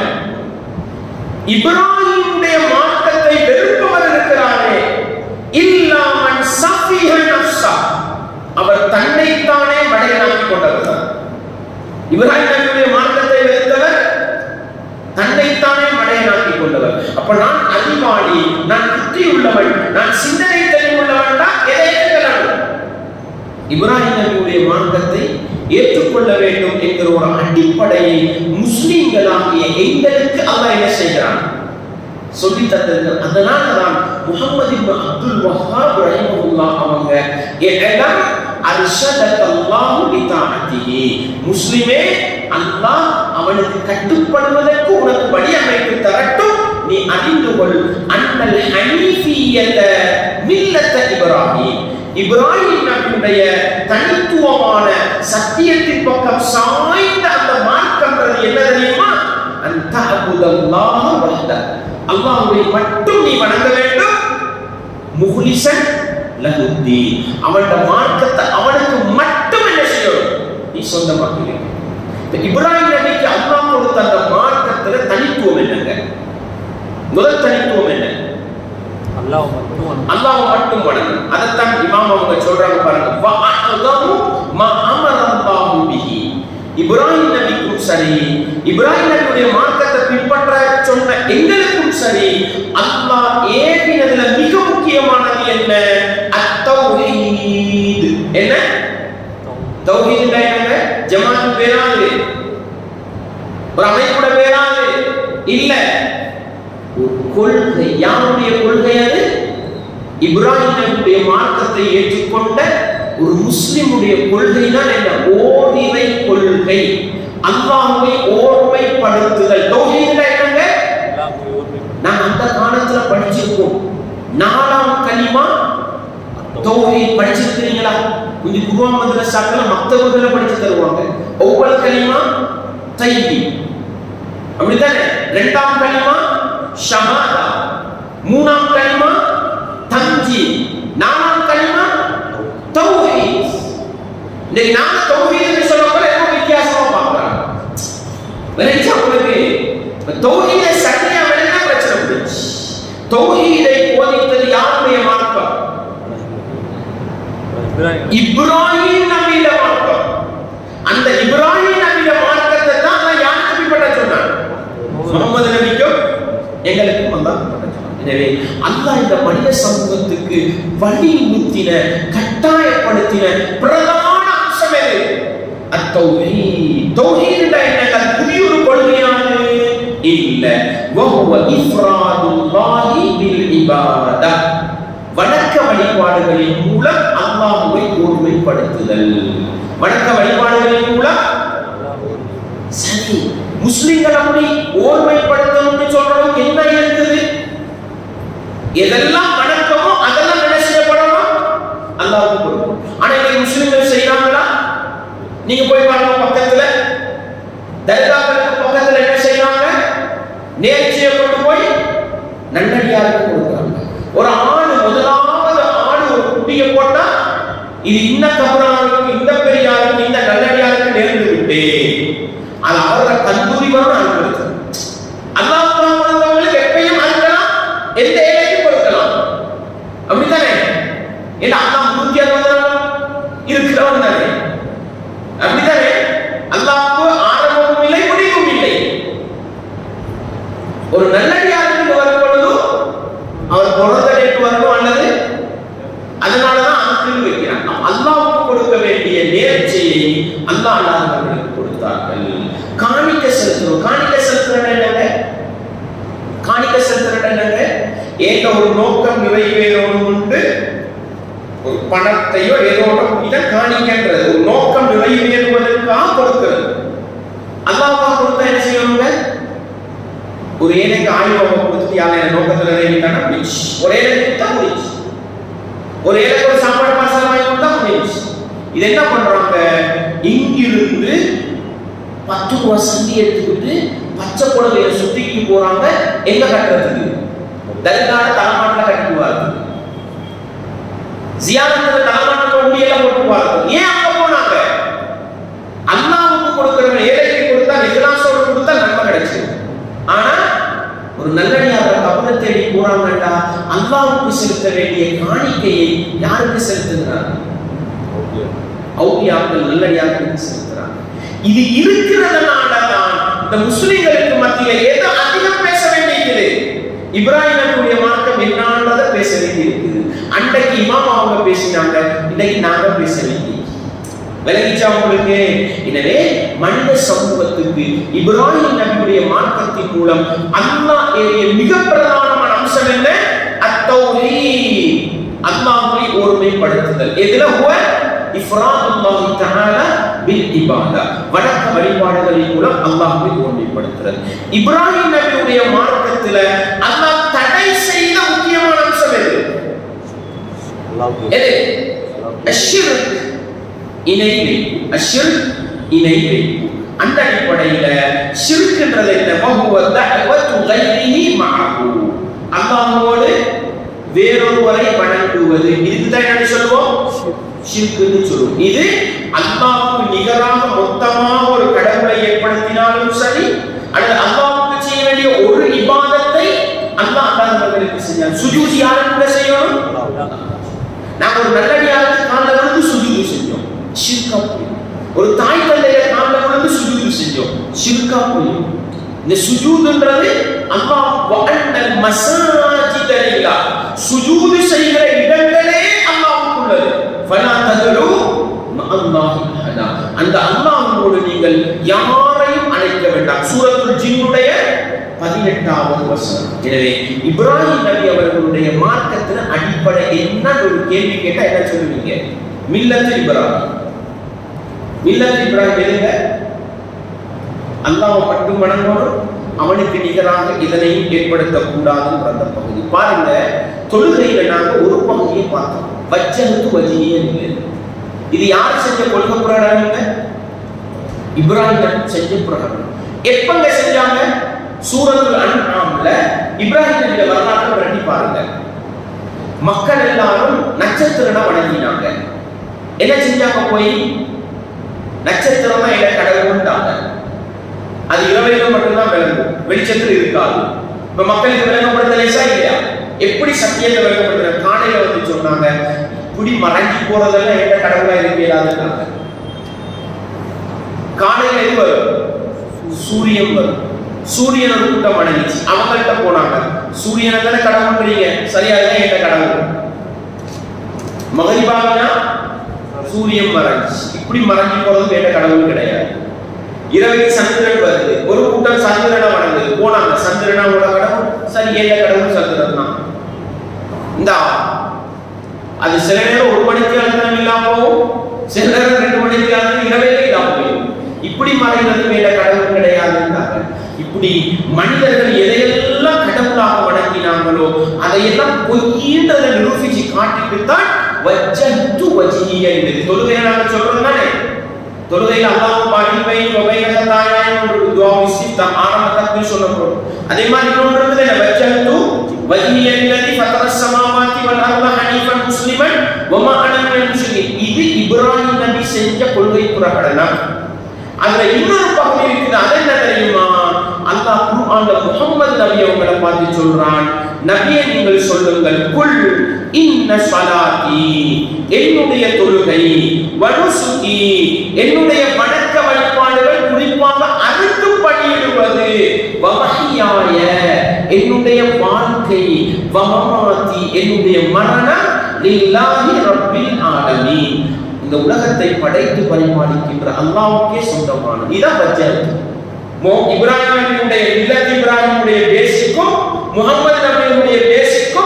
இப்ராஹிமுடைய மார்க்கத்தை வெறுப்பவர் இருக்கிறாரே இல்லாமன் சஃபிஹ நஃப்ஸா அவர் தன்னைத்தானே மடையனாக்கி கொண்டவர் தான் இப்ராஹிம் நபியுடைய மார்க்கத்தை வெறுத்தவர் தன்னைத்தானே மடையனாக்கி கொண்டவர் அப்ப நான் அறிவாளி நான் புத்தி உள்ளவன் நான் சிந்தனை தெளிவுள்ளவன் தான் எதை ஏற்றுக்கலாம் இப்ராஹிம் நபியுடைய மார்க்கத்தை ஏற்றுக்கொள்ள வேண்டும் என்கிற ஒரு அடிப்படையை முஸ்லிம்களாகிய எங்களுக்கு அல்லாஹ் என்ன செய்கிறான் சொல்லி தந்திருக்கிறார் அதனால தான் முகமது இப்னு அப்துல் வஹாப் ரஹிமஹுல்லாஹ் அவங்க இடம் அர்ஷதக அல்லாஹு பிதாஅத்திஹி முஸ்லிமே அல்லாஹ் அவனுக்கு கட்டுப்படுவதற்கு உனக்கு வழி அமைத்து தரட்டும் நீ அறிந்து கொள் அன்னல் ஹனீஃபியத மில்லத்த இப்ராஹிம் இப்ராஹிம் நபியுடைய தனித்துவமான சத்தியத்தின் பக்கம் சாய்ந்த அந்த மார்க்கம்ன்றது என்ன தெரியுமா அந்த அபுதல்லாஹ வஹ்தஹ் அல்லாஹ்வை மட்டும் நீ வணங்க வேண்டும் முஹ்லிசன் லஹுத்தி அவனோட மார்க்கத்தை அவனுக்கு மட்டும் என்ன செய்யணும் நீ சொந்தமாக்கி வேண்டும் இப்ப இப்ராஹிம் நபிக்கு அல்லாஹ் கொடுத்த அந்த மார்க்கத்துல தனித்துவம் என்னங்க முதல் தனித்துவம் என்ன அல்லாஹ் மட்டும் வணக்கம். அல்லாஹ் மட்டும் வணங்கணும் அதைத்தான் இமாம் அவங்க சொல்றாங்க பாருங்க வஅஅதமு மா அமர அல்லாஹு பிஹி இப்ராஹிம் நபிக்கும் சரி இப்ராஹிம் நபியுடைய மார்க்கத்தை பின்பற்ற சொன்ன எங்களுக்கும் சரி அல்லாஹ் ஏவினதுல மிக முக்கியமானது என்ன அத்தௌஹீத் என்ன தௌஹீத் என்னங்க ஜமாத்து பேராது ஒரு அமைப்போட பேராது இல்ல ஒரு கொள்கை யாருடைய கொள்கை அது இப்ராஹிம் நபியுடைய மார்க்கத்தை ஏற்றுக்கொண்ட ஒரு முஸ்லிமுடைய கொள்கை தான் என்ன ஓரிரை கொள்கை அல்லாஹ்வை ஓர்மைப்படுத்துதல் தௌஹீத்னா என்னங்க அல்லாஹ்வை ஒருமை நான் அந்த காலத்துல படிச்சிருக்கோம் நாலாம் கலிமா தௌஹீத் படிச்சிருக்கிறீங்களா கொஞ்சம் குருவா மதரசாக்கள மக்தபுகளை படிச்சு தருவாங்க ஒவ்வொரு கலிமா தைபி அப்படித்தானே ரெண்டாம் கலிமா ஷஹாதா மூணாம் கலிமா தஞ்சி நாலாம் கலிமா தௌஹீத் இன்னைக்கு நாங்க தௌஹீத்னு சொல்றப்ப ரொம்ப வித்தியாசமா பார்க்கறாங்க விளைச்சா உங்களுக்கு இப்ப தௌஹீதை சரியா விளங்கினா பிரச்சனை முடிஞ்சு தௌஹீதை போதித்தது யாருடைய மார்க்கம் இப்ராஹிம் இப்ராஹிம் நபியில மார்க்கம் அந்த இப்ராஹிம் நபியில மார்க்கத்தை தான் நான் யாருக்கு பின்பற்ற சொன்னான் முகமது நபிக்கும் எங்களுக்கும் அல்லாஹ் பின்பற்ற சொன்னான். எனவே அல்லாஹ் இந்த மனித சமூகத்துக்கு வலியுறுத்தின கட்டாயப்படுத்தின பிரதான அம்சம் எது அத்தௌஹீத் தௌஹீத் என்னங்க அது புதிய ஒரு கொள்கையானது இல்ல வஹுவ இஃப்ராதுல்லாஹி பில் இபாதா வணக்க வழிபாடுகளின் மூலம் அல்லாஹ்வை ஒருமைப்படுத்துதல் வணக்க வழிபாடுகளின் மூலம் சரி முஸ்லிம்கள் அப்படி ஓர்மைப்படுத்தணும்னு சொல்றவங்க என்ன இருக்குது எதெல்லாம் வணக்கமோ அதெல்லாம் என்ன செய்யப்படணும் அல்லாஹ்வுக்கு கொடுக்கணும் ஆனா இன்னைக்கு முஸ்லிம்கள் செய்யறாங்களா நீங்க போய் பாருங்க பக்கத்துல தர்காக்களுக்கு பக்கத்துல என்ன செய்யறாங்க நேர்ச்சியை கொண்டு போய் நன்னடியாருக்கு கொடுக்குறாங்க ஒரு ஆடு முதலாவது ஆடு ஒரு குட்டியை போட்டா இது இந்த கபரானுக்கு இந்த பெரியாருக்கு இந்த நல்லடியாருக்கு நேர்ந்து விட்டு அது அவரோட கந்தூரி வரும் அது கொடுக்கும் அல்லாஹ் வந்தவங்களுக்கு எப்பயும் அறுக்கலாம் எந்த ஏழைக்கும் கொடுக்கலாம் அப்படித்தானே ஏன்னா அல்லாஹ் நூத்தி அறுபது இருக்கிறவன் தானே அப்படித்தானே அல்லாஹ்வுக்கு ஆரம்பமும் இல்லை முடிவும் இல்லை ஒரு நல்லடியாருக்கு வரும் பொழுதும் அவர் பிறந்த டேட் வரணும் அல்லது அதனாலதான் அங்கிள் வைக்கிறாங்க அல்லாஹ்வுக்கு கொடுக்க வேண்டிய நேர்ச்சியை அல்லாஹ் அல்லாதவர்களுக்கு கொடுத்தார்கள் காணிக்க செலுத்தணும் காணிக்க செலுத்துறது என்னங்க காணிக்க செலுத்துறது என்னங்க ஏக ஒரு நோக்கம் நிறைவேறணும் உண்டு ஒரு பணத்தையோ ஏதோ ஒன்று இதை காணிக்கின்றது ஒரு நோக்கம் நிறைவேறுவதற்காக கொடுக்கிறது இன்றைக்கு ஆய்வகம் கொடுத்துட்டு யாரை என் நோக்கத்துல இறங்கிட்டாங்க முடிச்சு ஒரே இலக்கு தான் முடிச்சு ஒரு இலக்கு ஒரு சாப்பாடு பாசல் வாங்கி கொடுத்தா முடிச்சு இது என்ன பண்றாங்க இங்கிருந்து பத்து ரூபா சந்தி எடுத்துக்கிட்டு பச்சை புடவைய சுத்திக்கிட்டு போறாங்க எங்க கட்டுறதுக்கு தர்கான தலைமாட்டில் கட்டுவார்கள் ஜியாரத்துல தலைமாட்டில் உண்டியெல்லாம் போட்டுவார்கள் ஏன் அங்க போனாங்க அல்லாவுக்கு கொடுக்கிறவன் ஏழைக்கு கொடுத்தா நிகழாசோடு கொடுத்தா நன்மை கிடைச்சிடும் ஆனா ஒரு நல்லடியார் கபரை தேடி போறாங்கடா அல்லாவுக்கு செலுத்த வேண்டிய காணிக்கையை யாருக்கு செலுத்துகிறார் அவுலியாக்கள் நல்லடியார்களுக்கு செலுத்துறாங்க இது இருக்கிறதுனால தான் இந்த முஸ்லிம்களுக்கு மத்தியில ஏதோ அதிகம் பேச வேண்டியது இப்ராஹிம் நபியுடைய மார்க்கம் என்னன்றத பேச வேண்டியிருக்குது அன்றைக்கு இமாம் அவங்க பேசினாங்க இன்னைக்கு நாங்க பேச வேண்டியது விளங்கிச்சா உங்களுக்கு எனவே மனித சமூகத்துக்கு இப்ராஹிம் நபியுடைய மார்க்கத்தின் மூலம் அல்லாஹ் ஏறிய மிக பிரதானமான அம்சம் என்ன அத்தௌஹீத் அல்லாஹ்வை ஒருமைப்படுத்துதல் எதுல ஹுவ இஃப்ராதுல்லாஹி தஆலா பில் இபாதா வணக்க வழிபாடுகளின் மூலம் அல்லாஹ்வை ஒருமைப்படுத்துதல் இப்ராஹிம் நபியுடைய மார்க்கத்துல அல்லாஹ் தடை செய்த முக்கியமான அம்சம் எது எது அஷ்ஷிர்க் இணை வைப்பு அஷ்ஷிர்க் இணை வைப்பு அந்த அடிப்படையில ஷிர்க்ன்றது என்ன வஹுவ தஅவத்து கைரிஹி மஅஹு அல்லாஹ்வோடு வேறொருவரை வணங்குவது இதுதான் என்ன சொல்லுவோம் ஷிர்க்குன்னு சொல்லுவோம் இது அல்லாஹ்வுக்கு நிகராக மொத்தமாக ஒரு கடவுளை ஏற்படுத்தினாலும் சரி அல்லது அல்லாஹ்வுக்கு செய்ய வேண்டிய ஒரு இபாதத்தை அல்லாஹ் அல்லாதவர்களுக்கு செய்யலாம் சுஜூத் யாருக்கு செய்யணும் நாங்க ஒரு நல்லடியாருக்கு காலில் விழுந்து சுஜூது செஞ்சோம் ஷிர்கா போய் ஒரு தாய் தந்தைய காலில் விழுந்து சுஜூது செஞ்சோம் ஷிர்கா போய் இந்த சுஜூதுன்றது அல்லாஹ் வஅன்னல் மசாஜித லில்லாஹ் சுஜூது செய்கிற இடங்களே அல்லாஹ்வுக்குள்ளது ஃபலா ததுலு மஅல்லாஹி அஹதா அந்த அல்லாஹ்வோடு நீங்கள் யாரையும் அழைக்க வேண்டாம் சூரத்துல் ஜின்னுடைய பதினெட்டாவது வசனம் எனவே இப்ராஹிம் நபி அவர்களுடைய மார்க்கத்துல அடிப்படை என்ன ஒரு கேள்வி கேட்டா என்ன சொல்லுவீங்க மில்லத்து இப்ராஹிம் மில்லத்து இப்ராஹிம் எதுங்க அல்லாஹ் மட்டும் வணங்கணும் அவனுக்கு நிகராக இதனையும் ஏற்படுத்தக்கூடாதுன்ற அந்த பகுதி பாருங்க தொழுகையில நாங்க ஒரு பகுதியை பார்த்தோம் வச்சனுக்கு வஜினியே இல்லை இது யார் செஞ்ச கொள்கை பிரகடனங்க இப்ராஹிம் நபி செஞ்ச பிரகடனம் எப்பங்க செஞ்சாங்க சூரத்துல் அன்ஆம்ல இப்ராஹிம் நபிய வரலாற்றை பிரட்டி பாருங்க மக்கள் எல்லாரும் நட்சத்திரனை வணங்கினாங்க என்ன செஞ்சாங்க போய் நட்சத்திரம் தான் என்ன கடவுள்ட்டாங்க அது இரவையில மட்டும்தான் விளங்கும் வெளிச்சத்தில் இருக்காது இப்ப மக்களுக்கு விளங்கப்படுத்த லேசா இல்லையா எப்படி சத்தியத்தை விளங்கப்படுத்துற காலையில வந்து சொன்னாங்க இப்படி மறைஞ்சி போறதெல்லாம் என்ன கடவுளா இருக்கிறாதுன்னாங்க காலையில எது வரும் சூரியன் வரும் சூரியன் ஒரு கூட்டம் அடங்கிச்சு அவங்கள்ட்ட போனாங்க சூரியனை தானே கடவுள்ன்றீங்க சரியா தான் என்ன கடவுள் மகிழ்வாங்கன்னா சூரியன் மறைஞ்சு இப்படி மறைஞ்சு போறது வேற கடவுள் கிடையாது இரவைக்கு சந்திரன் வருது ஒரு கூட்டம் சந்திரனை வணங்குது போனாங்க சந்திரனோட கடவுள் சரி ஏழ கடவுள் சந்திரன் தான் இந்த அது சில நேரம் ஒரு மணிக்கு அழுத்தம் இல்லாம போகும் சில நேரம் ரெண்டு மணிக்கு அழுத்தம் இரவே இல்லாம போகும் இப்படி மறைகிறது வேற கடவுள் கிடையாதுன்றாங்க இப்படி மனிதர்கள் எதையெல்லாம் கடவுளாக வணங்கினாங்களோ அதையெல்லாம் பொய்ன்றதை நிரூபிச்சு காட்டிட்டு தான் வஜ்ஜத்து வஜிய என்பது தொழுகையை நாங்க சொல்றோம் தானே தொழுகையில் அல்லாஹ் பாடிவை வபைனக தாயாய் ஒரு துவா இஸ்திஃப்தா ஆரம்ப தக்பீர் சொல்லப்படும் அதே மாதிரி இன்னொன்று இருக்குது என்ன வஜ்ஜத்து வஜிய அல்லதி ஃபதர ஸமாவாதி வல் அர்த ஹனீஃபன் முஸ்லிமன் வமா அன மினல் முஷ்ரிகீன் இது இப்ராஹிம் நபி செஞ்ச கொள்கை பிரகடனம் அதுல இன்னொரு பகுதி இருக்குது அது என்ன தெரியுமா அல்லாஹ் குர்ஆன்ல முஹம்மது நபி அவங்களை பார்த்து சொல்றான் நபியே நீங்கள் சொல்லுங்கள் குல் இன்ன ஸலாத்தி என்னுடைய தொழுகை வனுசுகி என்னுடைய வணக்க வழிபாடுகள் குறிப்பாக அறுத்து பணியிடுவது வமஹியாய என்னுடைய வாழ்க்கை வமமாத்தி என்னுடைய மரணம் லில்லாஹி ரப்பில் ஆலமீன் இந்த உலகத்தை படைத்து பரிமாறிக்கின்ற அல்லாவுக்கே சொந்தமானது இதான் பட்ஜெட் மோ இப்ராஹிமுடைய இல்லத் இப்ராஹிமுடைய பேசிக்கும் முகமது நபியுடைய பேசிக்கும்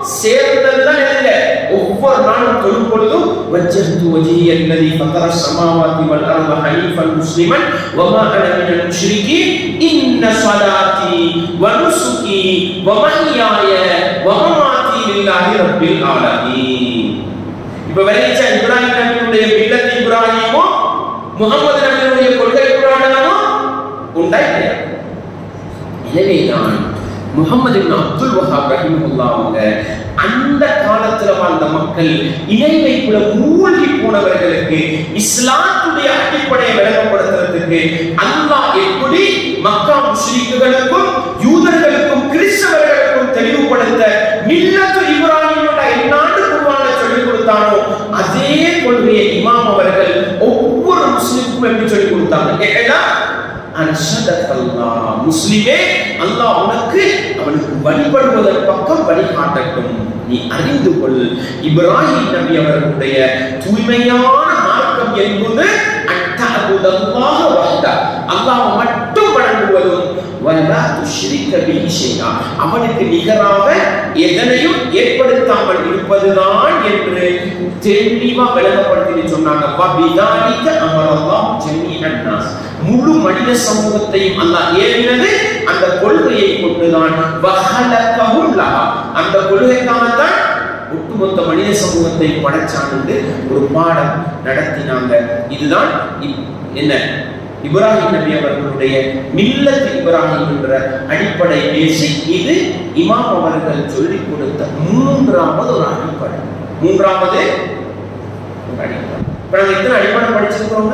சேர்ந்ததுதான் எதுங்க ஒவ்வொரு நாளும் தொழும் பொழுதும் வஜ்ஜத்து வஜிஹிய அல்லதி ஃபதர ஸமாவாதி வல் அர்த ஹனீஃபன் முஸ்லிமன் வமா அன மினல் முஷ்ரிகீன் இன்ன ஸலாத்தி வ நுசுகி வ மஹ்யாய வ மமாத்தி லில்லாஹி ரப்பில் ஆலமீன் இப்ப வெளிச்ச இப்ராஹிம் நபியுடைய மில்லத் இப்ராஹிமும் முகமது நபியுடைய கொள்கை புராணமும் உண்டா இல்லையா எனவே நான் முகமது இப்னு அப்துல் வஹாப் ரஹிமஹுல்லாஹ் அவங்க அந்த காலத்துல வாழ்ந்த மக்கள் இணை வைப்புல மூழ்கி போனவர்களுக்கு இஸ்லாத்துடைய அடிப்படையை விளங்கப்படுத்துறதுக்கு அல்லாஹ் எப்படி மக்கா முஸ்லிக்குகளுக்கும் யூதர்களுக்கும் கிறிஸ்தவர்களுக்கும் தெளிவுபடுத்த மில்லத்து இப்ராஹிமோட என்னாண்டு குர்ஆன்ல சொல்லிக் கொடுத்தானோ அதே கொள்கையை இமாம் அவர்கள் ஒவ்வொரு முஸ்லிமுக்கும் எப்படி சொல்லிக் கொடுத்தாங்க ஏன்னா அன்ஷதக்கல்லாஹ் முஸ்லிமே அல்லாஹ் உனக்கு அவனுக்கு வழிபடுவதன் பக்கம் வழிகாட்டட்டும் நீ அறிந்து கொள் இப்ராஹிம் நபி அவர்களுடைய தூய்மையான மார்க்கம் என்பது அத்தஅபுதல்லாஹ வஹ்தா அல்லாஹ் மட்டும் வணங்குவதும் வலா துஷ்ரிக பிஹி ஷைஆ அவனுக்கு நிகராக எதனையும் ஏற்படுத்தாமல் இருப்பதுதான் என்று தெளிவா விளங்கப்படுத்தி சொன்னாங்க வபிதாலிக அமரல்லாஹ் ஜமீஅன் நாஸ் முழு மனித சமூகத்தையும் அல்லாஹ் ஏவினது அந்த கொள்கையை கொண்டுதான் வஹலகஹும் லஹா அந்த கொள்கைக்காகத்தான் ஒட்டுமொத்த மனித சமூகத்தை படைச்சாண்டு ஒரு பாடம் நடத்தினாங்க இதுதான் இப்- என்ன இப்ராஹிம் நபி அவர்களுடைய மில்லத் இப்ராஹிம் என்ற அடிப்படை பேசி இது இமாம் அவர்கள் சொல்லிக் கொடுத்த மூன்றாவது ஒரு அடிப்படை மூன்றாவது ஒரு அடிப்படை இப்ப நாங்க எத்தனை அடிப்படை படிச்சிருக்கிறோங்க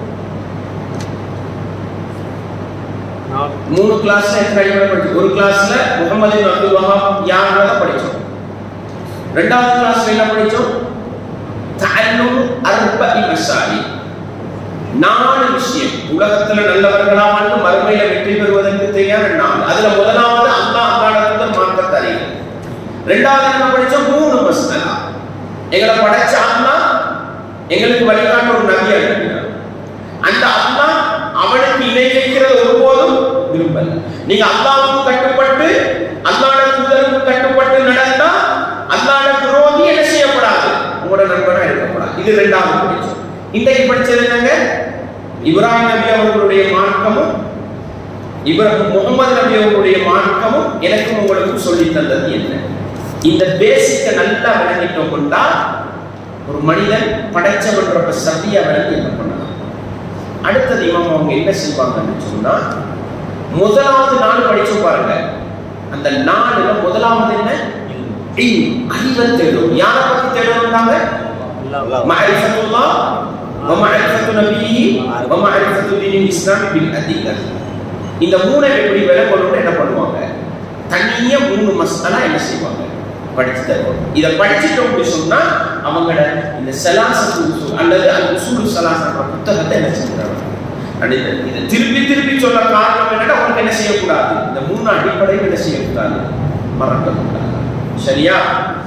நான் மூணு கிளாஸ்ல எத்தனை அடிப்படை படிச்சோம் ஒரு கிளாஸ்ல முகமது இப்னு அப்துல் வஹாப் யாருன்றத படிச்சோம் ரெண்டாவது கிளாஸ்ல என்ன படிச்சோம் தஅல்லும் அர்பஇ மசாலி நாலு விஷயம் உலகத்துல நல்லவர்களா வாழ்ந்து மறுமையில வெற்றி பெறுவதற்கு தேவையான நாலு அதுல முதலாவது அல்லாஹ் அல்லாஹ்விடத்துல மார்க்கத்தை அறிவு ரெண்டாவது என்ன படிச்சோம் மூணு மஸ்தலா எங்களை படைச்ச அல்லாஹ் எங்களுக்கு வழிகாட்ட ஒரு நபி அனுப்பினார் அந்த அல்லாஹ் அவனுக்கு இணை வைக்கிறது ஒருபோதும் விரும்பல நீங்க அல்லாஹ்வுக்கு கட்டுப்பட்டு அல்லாஹ்வுடைய தூதருக்கு கட்டுப்பட்டு நடந்தா அல்லாஹ்வுடைய விரோதி என்ன செய்யப்படாது உங்களோட நண்பனா இருக்கப்படாது இது இரண்டாவது படிச்சோம் இன்றைக்கு படிச்சது என்னங்க இப்ராஹிம் நபி அவர்களுடைய மார்க்கமும் இப்ராஹிம் முகமது நபி அவர்களுடைய மார்க்கமும் எனக்கும் உங்களுக்கும் சொல்லி தந்தது என்ன இந்த பேசிக்க நல்லா விளங்கிட்டோம் கொண்டா ஒரு மனிதன் படைச்சவன்றப்ப சத்தியா விளங்கி என்ன பண்ணலாம் அடுத்தது இமாம் அவங்க என்ன செய்வாங்கன்னு சொன்னா முதலாவது நாள் படிச்சோம் பாருங்க அந்த நாளுல முதலாவது என்ன இல்ம், அறிவை தேடும் யாரை பத்தி தேடணும்னாங்க அல்லாஹ் معرفة الله ومعرفة نبيه ومعرفة دين الإسلام بالأدلة இந்த மூணை எப்படி விளக்கணும்னு என்ன பண்ணுவாங்க தனியா மூணு மசாலா என்ன செய்வாங்க படிச்சு தருவாங்க இதை படிச்சுட்டோம் அப்படின்னு சொன்னா அவங்களோட இந்த சலாசத்து உசூல் அல்லது அந்த உசூல் சலாசன்ற புத்தகத்தை என்ன செஞ்சுறாங்க அடித்த- இதை திருப்பி திருப்பி சொல்ல காரணம் என்னன்னா அவங்களுக்கு என்ன செய்யக்கூடாது இந்த மூணு அடிப்படையும் என்ன செய்யக்கூடாது மறக்கக்கூடாது சரியா